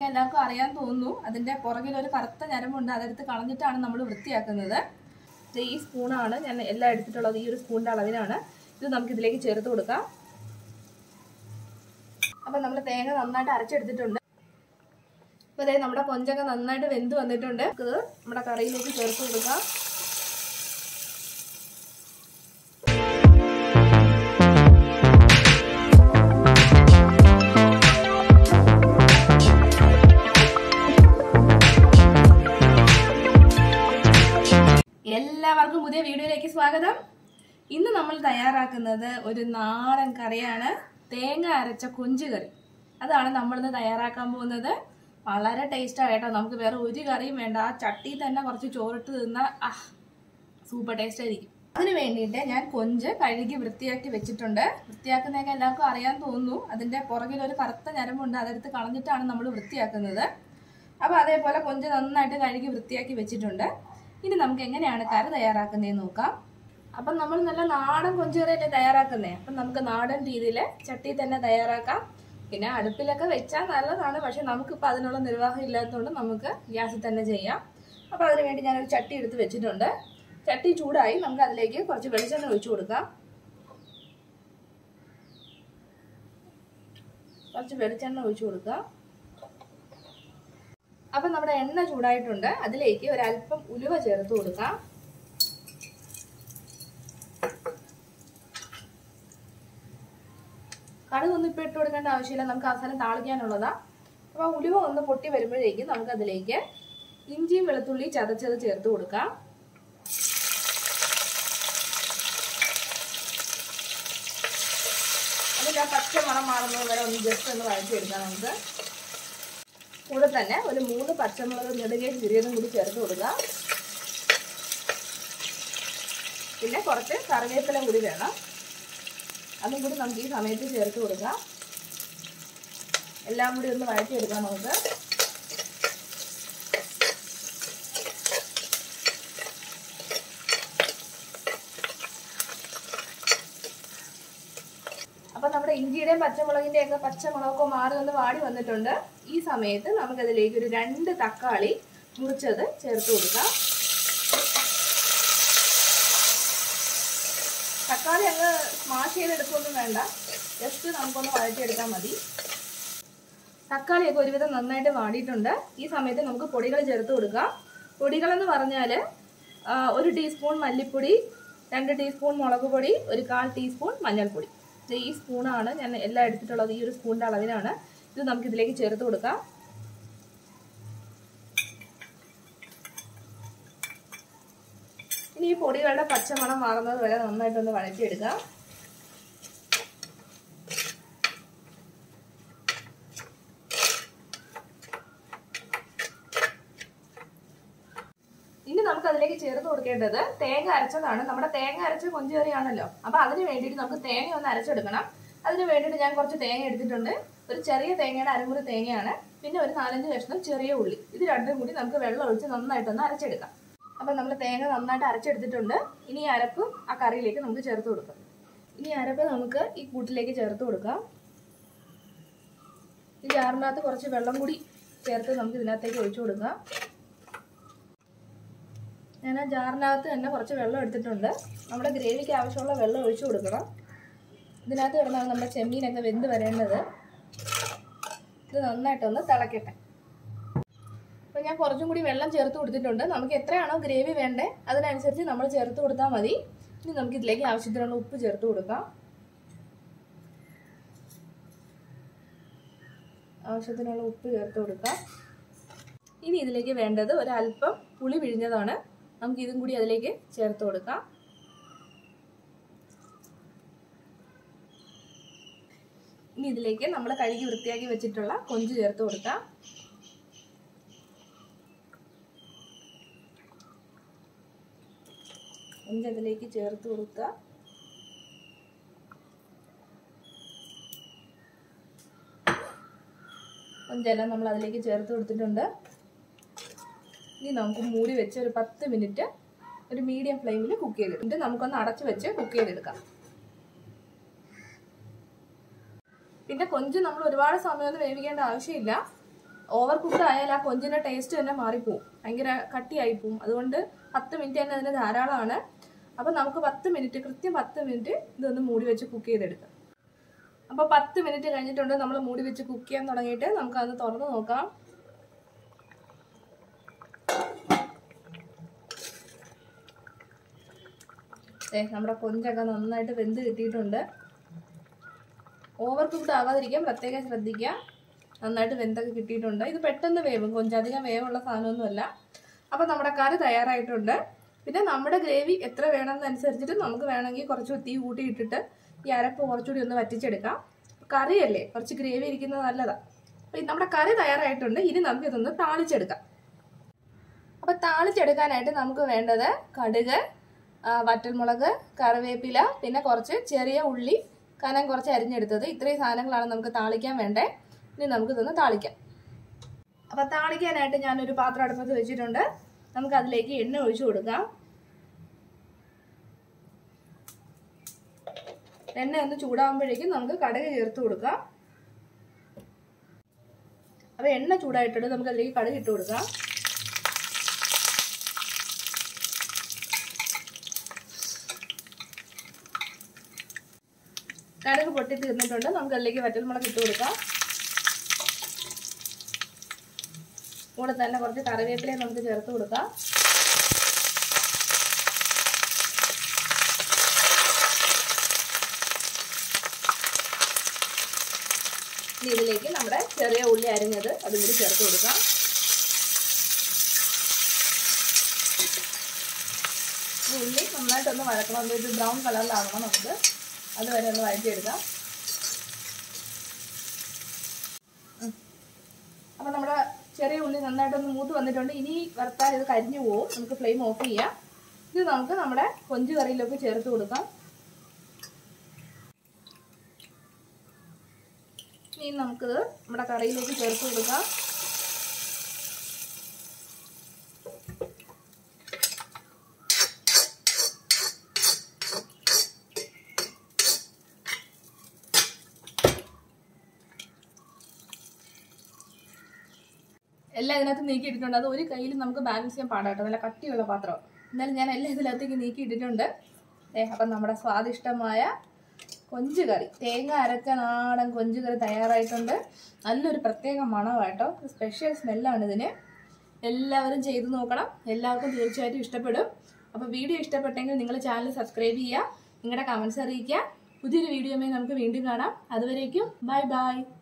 എല്ലാവർക്കും അറിയാൻ തോന്നുന്നു അതിന്റെ പുറകിൽ ഒരു കറുത്ത ഞരമ്പുണ്ട് അതെടുത്ത് കളഞ്ഞിട്ടാണ് നമ്മൾ വൃത്തിയാക്കുന്നത് ഇത് ഈ സ്പൂണാണ് ഞാൻ എല്ലാം എടുത്തിട്ടുള്ളത് ഈ ഒരു സ്പൂണിന്റെ അളവിനാണ് ഇത് നമുക്ക് ഇതിലേക്ക് ചേർത്ത് കൊടുക്കാം അപ്പം നമ്മൾ തേങ്ങ നന്നായിട്ട് അരച്ചെടുത്തിട്ടുണ്ട് അപ്പോൾ അതായത് നമ്മുടെ കൊഞ്ചൊക്കെ നന്നായിട്ട് വെന്ത് വന്നിട്ടുണ്ട് ഇത് നമ്മുടെ കറിയിലേക്ക് ചേർത്ത് കൊടുക്കാം എല്ലാവർക്കും പുതിയ വീഡിയോയിലേക്ക് സ്വാഗതം ഇന്ന് നമ്മൾ തയ്യാറാക്കുന്നത് ഒരു നാടൻ കറിയാണ് തേങ്ങ അരച്ച കൊഞ്ച് കറി അതാണ് നമ്മളിന്ന് തയ്യാറാക്കാൻ പോകുന്നത് വളരെ ടേസ്റ്റാണ് കേട്ടോ നമുക്ക് വേറെ ഒരു കറിയും വേണ്ട ആ ചട്ടി തന്നെ കുറച്ച് ചോറിട്ട് തിന്നാൽ ആ സൂപ്പർ ടേസ്റ്റ് ആയിരിക്കും അതിന് വേണ്ടിയിട്ട് ഞാൻ കൊഞ്ച് കഴുകി വൃത്തിയാക്കി വെച്ചിട്ടുണ്ട് വൃത്തിയാക്കുന്നതൊക്കെ എല്ലാവർക്കും അറിയാൻ തോന്നുന്നു അതിന്റെ പുറകിൽ ഒരു കറുത്ത ഞരമ്പുണ്ട് അതെടുത്ത് കളഞ്ഞിട്ടാണ് നമ്മൾ വൃത്തിയാക്കുന്നത് അപ്പോൾ അതേപോലെ കൊഞ്ച് നന്നായിട്ട് കഴുകി വൃത്തിയാക്കി വെച്ചിട്ടുണ്ട് ഇനി നമുക്ക് എങ്ങനെയാണ് കറി തയ്യാറാക്കുന്നതെന്ന് നോക്കാം അപ്പം നമ്മൾ നല്ല നാടൻ കൊഞ്ച് കറിയല്ലേ തയ്യാറാക്കുന്നേ അപ്പം നമുക്ക് നാടൻ രീതിയിൽ ചട്ടി തന്നെ തയ്യാറാക്കാം പിന്നെ അടുപ്പിലൊക്കെ വെച്ചാൽ നല്ലതാണ് പക്ഷെ നമുക്കിപ്പോൾ അതിനുള്ള നിർവാഹം ഇല്ലാത്തതുകൊണ്ട് നമുക്ക് ഗ്യാസിൽ തന്നെ ചെയ്യാം അപ്പോൾ അതിന് വേണ്ടി ഞാനൊരു ചട്ടി എടുത്ത് വെച്ചിട്ടുണ്ട് ചട്ടി ചൂടായി നമുക്ക് അതിലേക്ക് കുറച്ച് വെളിച്ചെണ്ണ ഒഴിച്ചു കൊടുക്കാം കുറച്ച് വെളിച്ചെണ്ണ ഒഴിച്ചു കൊടുക്കാം അപ്പം നമ്മുടെ എണ്ണ ചൂടായിട്ടുണ്ട് അതിലേക്ക് ഒരല്പം ഉലുവ ചേർത്ത് കൊടുക്കാം കടുകൊന്നും ഇപ്പം ഇട്ട് കൊടുക്കേണ്ട ആവശ്യമില്ല നമുക്ക് അവസാനം താളിക്കാനുള്ളതാ അപ്പോൾ ഉലുവ ഒന്ന് പൊട്ടി വരുമ്പോഴേക്കും നമുക്ക് അതിലേക്ക് ഇഞ്ചിയും വെളുത്തുള്ളി ചതച്ചത് ചേർത്ത് കൊടുക്കാം അതിൻ്റെ ആ പച്ച മണം മാറുന്നത് വരെ ഒന്ന് ജസ്റ്റ് ഒന്ന് വഴറ്റിയെടുക്കാം നമുക്ക് കൂടെ തന്നെ ഒരു മൂന്ന് പച്ചമുളക് നെടുകെ ചെറിയതും കൂടി ചേർത്ത് കൊടുക്കുക പിന്നെ കുറച്ച് കറിവേപ്പില കൂടി വേണം അതും കൂടി നമുക്ക് ഈ സമയത്ത് ചേർത്ത് കൊടുക്കാം എല്ലാം കൂടി ഒന്ന് വഴറ്റിയെടുക്കാം നമുക്ക് അപ്പൊ നമ്മുടെ ഇഞ്ചിയുടെയും പച്ചമുളകിന്റെയും ഒക്കെ പച്ചമുളകൊക്കെ മാറി ഒന്ന് വാടി വന്നിട്ടുണ്ട് ഈ സമയത്ത് നമുക്കതിലേക്ക് ഒരു രണ്ട് തക്കാളി മുറിച്ചത് ചേർത്ത് കൊടുക്കാം തക്കാളി അങ്ങ് സ്മാഷ് ചെയ്തെടുക്കൊന്നും വേണ്ട ജസ്റ്റ് നമുക്കൊന്ന് വഴറ്റിയെടുത്താൽ മതി തക്കാളിയൊക്കെ ഒരുവിധം നന്നായിട്ട് വാടിയിട്ടുണ്ട് ഈ സമയത്ത് നമുക്ക് പൊടികൾ ചേർത്ത് കൊടുക്കാം പൊടികളെന്ന് പറഞ്ഞാൽ ഒരു ടീസ്പൂൺ മല്ലിപ്പൊടി രണ്ട് ടീസ്പൂൺ മുളക് പൊടി ഒരു കാൽ ടീസ്പൂൺ മഞ്ഞൾപ്പൊടി ഇത് ഈ സ്പൂണാണ് ഞാൻ എല്ലാം എടുത്തിട്ടുള്ളത് ഈ ഒരു സ്പൂണിൻ്റെ അളവിനാണ് ഇത് നമുക്ക് ഇതിലേക്ക് ചേർത്ത് കൊടുക്കാം ഇനി ഈ പൊടികളുടെ പച്ചമണം മാറുന്നത് വരെ നന്നായിട്ടൊന്ന് വഴറ്റിയെടുക്കാം ഇനി നമുക്ക് അതിലേക്ക് ചേർത്ത് കൊടുക്കേണ്ടത് തേങ്ങ അരച്ചതാണ് നമ്മുടെ തേങ്ങ അരച്ച കൊഞ്ച് കറിയാണല്ലോ അപ്പൊ അതിന് വേണ്ടിയിട്ട് നമുക്ക് തേങ്ങ ഒന്ന് അരച്ചെടുക്കണം അതിന് വേണ്ടിയിട്ട് ഞാൻ കുറച്ച് തേങ്ങ എടുത്തിട്ടുണ്ട് ഒരു ചെറിയ തേങ്ങയുടെ അരമുറി തേങ്ങയാണ് പിന്നെ ഒരു നാലഞ്ച് കഷ്ണം ചെറിയ ഉള്ളി ഇത് രണ്ടും കൂടി നമുക്ക് വെള്ളം ഒഴിച്ച് നന്നായിട്ടൊന്ന് അരച്ചെടുക്കാം അപ്പൊ നമ്മൾ തേങ്ങ നന്നായിട്ട് അരച്ചെടുത്തിട്ടുണ്ട് ഇനി ഈ അരപ്പ് ആ കറിയിലേക്ക് നമുക്ക് ചേർത്ത് കൊടുക്കാം ഇനി അരപ്പ് നമുക്ക് ഈ കൂട്ടിലേക്ക് ചേർത്ത് കൊടുക്കാം ഈ ജാറിനകത്ത് കുറച്ച് വെള്ളം കൂടി ചേർത്ത് നമുക്ക് ഇതിനകത്തേക്ക് ഒഴിച്ചു കൊടുക്കാം ഞാൻ ആ ജാറിനകത്ത് തന്നെ കുറച്ച് വെള്ളം എടുത്തിട്ടുണ്ട് നമ്മുടെ ഗ്രേവിക്ക് ആവശ്യമുള്ള വെള്ളം ഒഴിച്ചു കൊടുക്കണം ഇതിനകത്ത് കിടന്നാണ് നമ്മുടെ ചെമ്മീനൊക്കെ വെന്ത് വരേണ്ടത് ഇത് നന്നായിട്ടൊന്ന് തിളക്കട്ടെ അപ്പോൾ ഞാൻ കുറച്ചും കൂടി വെള്ളം ചേർത്ത് കൊടുത്തിട്ടുണ്ട് നമുക്ക് എത്രയാണോ ഗ്രേവി വേണ്ടേ അതിനനുസരിച്ച് നമ്മൾ ചേർത്ത് കൊടുത്താൽ മതി ഇനി നമുക്ക് ഇതിലേക്ക് ആവശ്യത്തിനുള്ള ഉപ്പ് ചേർത്ത് കൊടുക്കാം ആവശ്യത്തിനുള്ള ഉപ്പ് ചേർത്ത് കൊടുക്കാം ഇനി ഇതിലേക്ക് വേണ്ടത് ഒരല്പം പുളി പിഴിഞ്ഞതാണ് നമുക്ക് ഇതും കൂടി അതിലേക്ക് ചേർത്ത് കൊടുക്കാം ഇനി ഇതിലേക്ക് നമ്മൾ കഴുകി വൃത്തിയാക്കി വെച്ചിട്ടുള്ള കൊഞ്ച് ചേർത്ത് കൊടുക്കാം കൊഞ്ച് അതിലേക്ക് ചേർത്ത് കൊടുക്കുക കൊഞ്ചെല്ലാം നമ്മൾ അതിലേക്ക് ചേർത്ത് കൊടുത്തിട്ടുണ്ട് ഇനി നമുക്ക് മൂടി വെച്ച് ഒരു പത്ത് മിനിറ്റ് ഒരു മീഡിയം ഫ്ലെയിമിൽ കുക്ക് ചെയ്തിട്ട് നമുക്കൊന്ന് അടച്ചു വെച്ച് കുക്ക് ചെയ്തെടുക്കാം പിന്നെ കൊഞ്ച് നമ്മൾ ഒരുപാട് സമയമൊന്നും വേവിക്കേണ്ട ആവശ്യമില്ല ഓവർ കുക്ക് ആയാൽ ആ കൊഞ്ചിന്റെ ടേസ്റ്റ് തന്നെ മാറിപ്പോവും ഭയങ്കര കട്ടിയായി പോവും അതുകൊണ്ട് പത്ത് മിനിറ്റ് തന്നെ അതിന് ധാരാളമാണ് അപ്പം നമുക്ക് പത്ത് മിനിറ്റ് കൃത്യം പത്ത് മിനിറ്റ് ഇതൊന്ന് മൂടി വെച്ച് കുക്ക് ചെയ്തെടുക്കാം അപ്പോൾ പത്ത് മിനിറ്റ് കഴിഞ്ഞിട്ടുണ്ട് നമ്മൾ മൂടി വെച്ച് കുക്ക് ചെയ്യാൻ തുടങ്ങിയിട്ട് നമുക്ക് അത് തുറന്ന് നോക്കാം ദേ, നമ്മുടെ കൊഞ്ചൊക്കെ നന്നായിട്ട് വെന്ത് കിട്ടിയിട്ടുണ്ട് ഓവർ കുക്ക്ഡ് ആവാതിരിക്കാൻ പ്രത്യേകം ശ്രദ്ധിക്കുക നന്നായിട്ട് വെന്തൊക്കെ കിട്ടിയിട്ടുണ്ട് ഇത് പെട്ടെന്ന് വേവും കൊഞ്ചധികം വേവുള്ള സാധനമൊന്നുമല്ല അപ്പോൾ നമ്മുടെ കറി തയ്യാറായിട്ടുണ്ട് പിന്നെ നമ്മുടെ ഗ്രേവി എത്ര വേണമെന്നനുസരിച്ചിട്ട് നമുക്ക് വേണമെങ്കിൽ കുറച്ച് തീ കൂട്ടി ഇട്ടിട്ട് ഈ അരപ്പ് കുറച്ചുകൂടി ഒന്ന് വറ്റിച്ചെടുക്കാം കറിയല്ലേ കുറച്ച് ഗ്രേവി ഇരിക്കുന്നത് നല്ലതാണ് അപ്പോൾ നമ്മുടെ കറി തയ്യാറായിട്ടുണ്ട് ഇനി നമുക്ക് ഇതൊന്ന് താളിച്ചെടുക്കാം അപ്പോൾ താളിച്ചെടുക്കാനായിട്ട് നമുക്ക് വേണ്ടത് കടുക് ആ, വറ്റൽമുളക് കറിവേപ്പില പിന്നെ കുറച്ച് ചെറിയ ഉള്ളി കനം കുറച്ച് അരിഞ്ഞെടുത്തത് ഇത്രയും സാധനങ്ങളാണ് നമുക്ക് താളിക്കാൻ വേണ്ടേ ഇനി നമുക്ക് ഇതൊന്ന് താളിക്കാം അപ്പോൾ താളിക്കാനായിട്ട് ഞാനൊരു പാത്രം അടുപ്പത്ത് വെച്ചിട്ടുണ്ട് നമുക്ക് അതിലേക്ക് എണ്ണ ഒഴിച്ചു കൊടുക്കാം എണ്ണ ഒന്ന് ചൂടാകുമ്പോഴേക്കും നമുക്ക് കടുക് ചേർത്ത് കൊടുക്കാം അപ്പോൾ എണ്ണ ചൂടായിട്ടുണ്ട് നമുക്ക് അതിലേക്ക് കടുക് ഇട്ട് കൊടുക്കാം കടുക് പൊട്ടി തീർന്നിട്ടുണ്ട് നമുക്ക് അതിലേക്ക് വറ്റൽമുളക് ഇട്ട് കൊടുക്കാം കൂടെ തന്നെ കുറച്ച് കറിവേപ്പിലയും നമുക്ക് ചേർത്ത് കൊടുക്കാം ഇനി ഇതിലേക്ക് നമ്മുടെ ചെറിയ ഉള്ളി അരിഞ്ഞത് അതും കൂടി ചേർത്ത് കൊടുക്കാം ഈ ഉള്ളി നന്നായിട്ടൊന്ന് വഴക്കണം ഒരു ബ്രൗൺ കളറിലാവണം നമുക്ക് അതുവരെ ഒന്ന് വഴറ്റിയെടുക്കാം അപ്പോൾ നമ്മുടെ ചെറിയ ഉള്ളി നന്നായിട്ടൊന്ന് മൂത്ത് വന്നിട്ടുണ്ട് ഇനി വറുത്താൽ ഇത് കരിഞ്ഞു പോകും നമുക്ക് ഫ്ലെയിം ഓഫ് ചെയ്യാം ഇത് നമുക്ക് നമ്മുടെ കൊഞ്ച് കറിയിലൊക്കെ ചേർത്ത് കൊടുക്കാം ഇനി നമുക്കിത് നമ്മുടെ കറിയിലേക്ക് ചേർത്ത് കൊടുക്കാം എല്ലാം ഇതിനകത്ത് നീക്കിയിട്ടിട്ടുണ്ട് അത് ഒരു കയ്യിൽ നമുക്ക് ബാലൻസ് ചെയ്യാൻ പാടാട്ടോ നല്ല കട്ടിയുള്ള പാത്രം എന്നാലും ഞാൻ എല്ലാം ഇതിനകത്തേക്ക് നീക്കിയിട്ടിട്ടുണ്ട് ഏ അപ്പം നമ്മുടെ സ്വാദിഷ്ടമായ കൊഞ്ച് കറി തേങ്ങ അരച്ച നാടൻ കൊഞ്ച് കറി തയ്യാറായിട്ടുണ്ട് നല്ലൊരു പ്രത്യേക മണമാട്ടോ സ്പെഷ്യൽ സ്മെല്ലാണ് ഇതിന് എല്ലാവരും ചെയ്തു നോക്കണം എല്ലാവർക്കും തീർച്ചയായിട്ടും ഇഷ്ടപ്പെടും അപ്പോൾ വീഡിയോ ഇഷ്ടപ്പെട്ടെങ്കിൽ നിങ്ങൾ ചാനൽ സബ്സ്ക്രൈബ് ചെയ്യുക നിങ്ങളുടെ കമൻസ് അറിയിക്കുക പുതിയൊരു വീഡിയോയുമായി നമുക്ക് വീണ്ടും കാണാം അതുവരേക്കും ബൈ ബൈ